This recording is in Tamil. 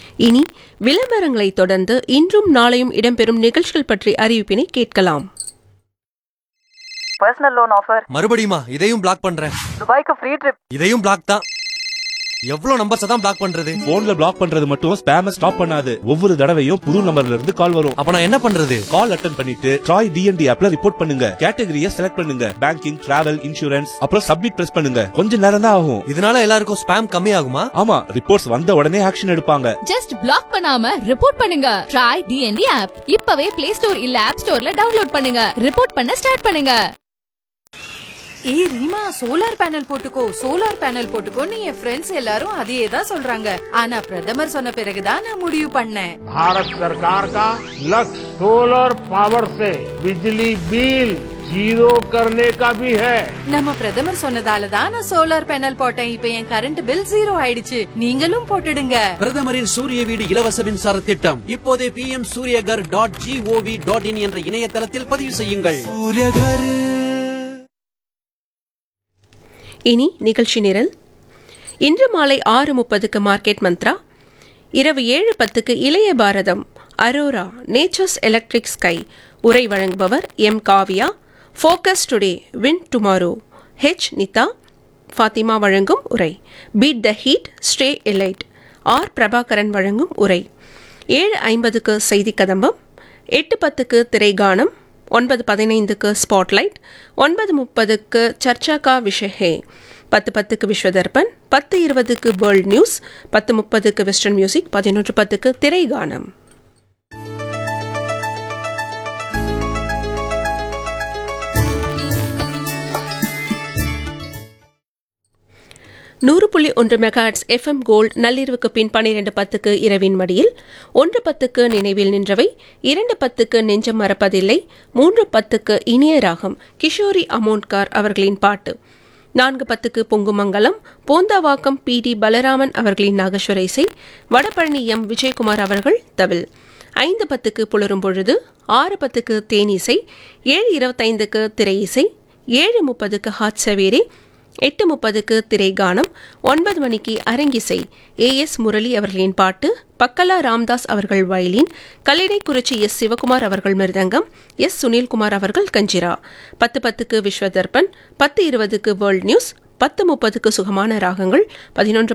இனி விளம்பரங்களை தொடர்ந்து இன்றும் நாளையும் இடம்பெறும் நிகழ்ச்சிகள் பற்றி அறிவிப்பினை கேட்கலாம் பர்சனல் லோன் ஆஃபர் மறுபடியுமா இதையும் பிளாக் பண்றேன் துபாய்க்கு ஃப்ரீ ட்ரிப் இதையும் பிளாக் தான் எவ்வளவு நம்பர்ஸ் தான் பிளாக் பண்றது போன்ல பிளாக் பண்றது மட்டும் ஸ்பேம ஸ்டாப் பண்ணாது ஒவ்வொரு தடவையும் புது நம்பர்ல இருந்து கால் வரும் அப்ப நான் என்ன பண்றது கால் அட்டன் பண்ணிட்டு ட்ராய் டிஎன்டி ஆப்ல ரிப்போர்ட் பண்ணுங்க கேட்டகரியை செலக்ட் பண்ணுங்க பேங்கிங் டிராவல் இன்சூரன்ஸ் அப்புறம் சப்மிட் பிரஸ் பண்ணுங்க கொஞ்ச நேரம் தான் ஆகும் இதனால எல்லாருக்கும் ஸ்பேம் கம்மி ஆகுமா ஆமா ரிப்போர்ட்ஸ் வந்த உடனே ஆக்ஷன் எடுப்பாங்க ஜஸ்ட் பிளாக் பண்ணாம ரிப்போர்ட் பண்ணுங்க ட்ரை டிஎன்டி ஆப் இப்பவே பிளே ஸ்டோர் இல்ல ஆப் ஸ்டோர்ல டவுன்லோட் பண்ணுங்க ரிப்போர்ட் பண்ண ஸ்டார்ட் பண்ணுங்க ஏய் ரீமா சோலார் பேனல் போட்டுக்கோ சோலார் பேனல் போட்டுக்கோன்னு என் ஃப்ரெண்ட்ஸ் எல்லாரும் அதையே தான் சொல்றாங்க ஆனா பிரதமர் சொன்ன பிறகுதான் நான் முடிவு பண்ணேன் भारत सरकार का लक्ष्य सोलर पावर से बिजली बिल जीरो करने का भी है நம்ம பிரதமர் சொன்னதால தான் நான் சோலார் பேனல் போட்டேன் இப்ப என் கரண்ட் பில் ஜீரோ ஆயிடுச்சு நீங்களும் போட்டுடுங்க பிரதமரின் சூரிய வீடு இலவச மின்சார திட்டம் இப்போதே P M Suryaghar dot G O V dot in என்ற இணையதளத்தில் பதிவு செய்யுங்கள் இனி நிகழ்ச்சி நிரல் இன்று மாலை ஆறு முப்பதுக்கு மார்க்கெட் மந்த்ரா இரவு ஏழு பத்துக்கு இளைய பாரதம் அரோரா நேச்சர்ஸ் எலக்ட்ரிக் ஸ்கை உரை வழங்குபவர் M Kavya focus today win tomorrow H Nida Fathima வழங்கும் உரை beat the heat stay elite R Prabhakaran வழங்கும் உரை ஏழு ஐம்பதுக்கு செய்தி கதம்பம் எட்டு பத்துக்கு திரைகானம் ஒன்பது பதினைந்துக்கு ஸ்பாட்லைட் ஒன்பது முப்பதுக்கு சர்ச்சா கா விஷஹே பத்து பத்துக்கு விஸ்வதர்பன் பத்து இருபதுக்கு வேர்ல்ட் நியூஸ் பத்து முப்பதுக்கு வெஸ்டர்ன் மியூசிக் பதினொன்று பத்துக்கு திரைகானம் நூறு புள்ளி ஒன்று மெகாட்ஸ் எஃப்எம் கோல்ட் நள்ளிரவுக்கு பின் பனிரெண்டு பத்துக்கு இரவின் மடியில் ஒன்று பத்துக்கு நினைவில் நின்றவை இரண்டு பத்துக்கு நெஞ்சம் மறப்பதில்லை மூன்று பத்துக்கு இனிய ராகம் கிஷோரி அமோன்கார் அவர்களின் பாட்டு நான்கு பத்துக்கு பொங்குமங்கலம் போந்தாவாக்கம் பி டி பலராமன் அவர்களின் நாகஸ்வர இசை வடபழனி எம் விஜயகுமார் அவர்கள் தவில் ஐந்து பத்துக்கு புலரும் பொழுது ஆறு பத்துக்கு தேனிசை ஏழு இருபத்தைந்துக்கு திரை இசை ஏழு முப்பதுக்கு ஹாட் சவேரே எட்டு முப்பதுக்கு திரைகானம் ஒன்பது மணிக்கு அரங்கிசை ஏ எஸ் முரளி அவர்களின் பாட்டு பக்கலா ராம்தாஸ் அவர்கள் வயலின் கல்லிடைக்குறிச்சி எஸ் சிவகுமார் அவர்கள் மிருதங்கம் எஸ் சுனில்குமார் அவர்கள் கஞ்சிரா பத்து பத்துக்கு விஸ்வதர்பன் பத்து இருபதுக்கு வேர்ல்ட் நியூஸ் பத்து முப்பதுக்கு சுகமான ராகங்கள் பதினொன்று